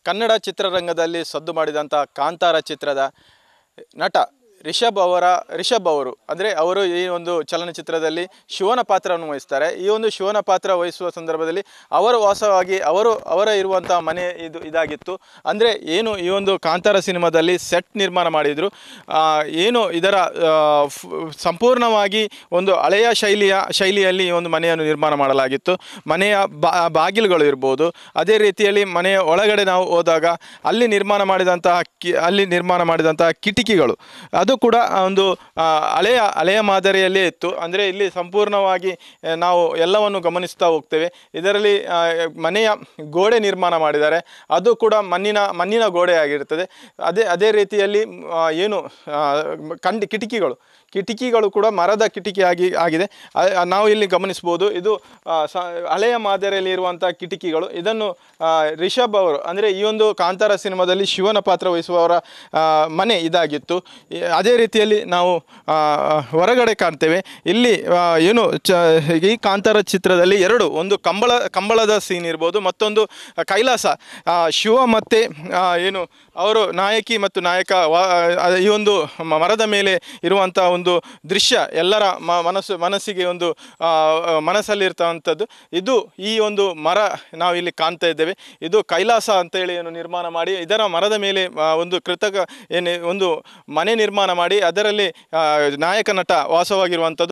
ಕನ್ನಡ ಚಿತ್ರರಂಗದಲ್ಲಿ ಸದ್ದು ಮಾಡಿದಂಥ ಕಾಂತಾರ ಚಿತ್ರದ ನಟ ರಿಷಬ್ ಅವರ ರಿಷಬ್ ಅವರು ಅಂದರೆ ಅವರು ಈ ಒಂದು ಚಲನಚಿತ್ರದಲ್ಲಿ ಶಿವನ ಪಾತ್ರವನ್ನು ವಹಿಸ್ತಾರೆ ಈ ಒಂದು ಶಿವನ ಪಾತ್ರ ವಹಿಸುವ ಸಂದರ್ಭದಲ್ಲಿ ಅವರು ವಾಸವಾಗಿ ಅವರು ಅವರ ಇರುವಂಥ ಮನೆ ಇದು ಇದಾಗಿತ್ತು ಅಂದರೆ ಏನು ಈ ಒಂದು ಕಾಂತಾರ ಸಿನಿಮಾದಲ್ಲಿ ಸೆಟ್ ನಿರ್ಮಾಣ ಮಾಡಿದರು ಆ, ಏನು ಇದರ ಆ, ಫ್- ಸಂಪೂರ್ಣವಾಗಿ ಒಂದು ಹಳೆಯ ಶೈಲಿಯ ಶೈಲಿಯಲ್ಲಿ ಈ ಒಂದು ಮನೆಯನ್ನು ನಿರ್ಮಾಣ ಮಾಡಲಾಗಿತ್ತು ಮನೆಯ ಬಾ ಬಾಗಿಲುಗಳು ಇರ್ಬೋದು ಅದೇ ರೀತಿಯಲ್ಲಿ ಮನೆಯ ಒಳಗಡೆ ನಾವು ಹೋದಾಗ ಅಲ್ಲಿ ನಿರ್ಮಾಣ ಮಾಡಿದಂತಹ ಕಿ ಅಲ್ಲಿ ನಿರ್ಮಾಣ ಮಾಡಿದಂತಹ ಕಿಟಕಿಗಳು ಅದು ಕೂಡ ಒಂದು ಆ, ಹಳೆಯ ಹಳೆಯ ಮಾದರಿಯಲ್ಲೇ ಇತ್ತು ಅಂದರೆ ಇಲ್ಲಿ ಸಂಪೂರ್ಣವಾಗಿ ಆ, ನಾವು ಎಲ್ಲವನ್ನು ಗಮನಿಸ್ತಾ ಹೋಗ್ತೇವೆ ಇದರಲ್ಲಿ ಆ, ಮನೆಯ ಗೋಡೆ ನಿರ್ಮಾಣ ಮಾಡಿದ್ದಾರೆ ಅದು ಕೂಡ ಮಣ್ಣಿನ ಮಣ್ಣಿನ ಗೋಡೆ ಆಗಿರ್ತದೆ ಅದೇ ಅದೇ ರೀತಿಯಲ್ಲಿ ಆ, ಏನು ಆ, ಕಂಡಿ ಕಿಟಕಿಗಳು ಕಿಟಕಿಗಳು ಕೂಡ ಮರದ ಕಿಟಕಿ ಆಗಿ ಆಗಿದೆ ಆ- ಆ, ನಾವು ಇಲ್ಲಿ ಗಮನಿಸ್ಬೋದು ಇದು ಆ, ಸ ಹಳೆಯ ಮಾದರಿಯಲ್ಲಿ ಇರುವಂಥ ಕಿಟಕಿಗಳು ಇದನ್ನು ಆ, ರಿಷಬ್ ಅವರು ಅಂದರೆ ಈ ಒಂದು ಕಾಂತಾರ ಸಿನಿಮಾದಲ್ಲಿ ಶಿವನ ಪಾತ್ರ ವಹಿಸುವವರ ಆ, ಮನೆ ಇದಾಗಿತ್ತು ಈ- ಅದೇ ರೀತಿಯಲ್ಲಿ ನಾವು ಆ, ಹೊರಗಡೆ ಕಾಣ್ತೇವೆ ಇಲ್ಲಿ ಆ, ಏನು ಚ ಈ ಕಾಂತಾರ ಚಿತ್ರದಲ್ಲಿ ಎರಡು ಒಂದು ಕಂಬಳ ಕಂಬಳದ ಸೀನ್ ಇರ್ಬೋದು ಮತ್ತೊಂದು ಕೈಲಾಸ ಆ, ಶಿವ ಮತ್ತು ಆ, ಏನು ಅವರು ನಾಯಕಿ ಮತ್ತು ನಾಯಕ ವ- ಆ, ಈ ಒಂದು ಮ- ಮರದ ಮೇಲೆ ಇರುವಂಥ ಒಂದು ದೃಶ್ಯ ಎಲ್ಲರ ಮ- ಮನಸ್ಸು ಮನಸ್ಸಿಗೆ ಒಂದು ಆ, ಆ, ಮನಸ್ಸಲ್ಲಿರ್ತವಂಥದ್ದು ಇದು ಈ ಒಂದು ಮರ ನಾವು ಇಲ್ಲಿ ಕಾಣ್ತಾ ಇದ್ದೇವೆ ಇದು ಕೈಲಾಸ ಅಂತೇಳಿ ಏನು ನಿರ್ಮಾಣ ಮಾಡಿ ಇದರ ಮರದ ಮೇಲೆ ಆ, ಒಂದು ಕೃತಕ ಏನು ಒಂದು ಮನೆ ನಿರ್ಮಾಣ ಮಾಡಿ ಅದರಲ್ಲಿ ಆ, ನಾಯಕ ನಟ ವಾಸವಾಗಿರುವಂಥದ್ದು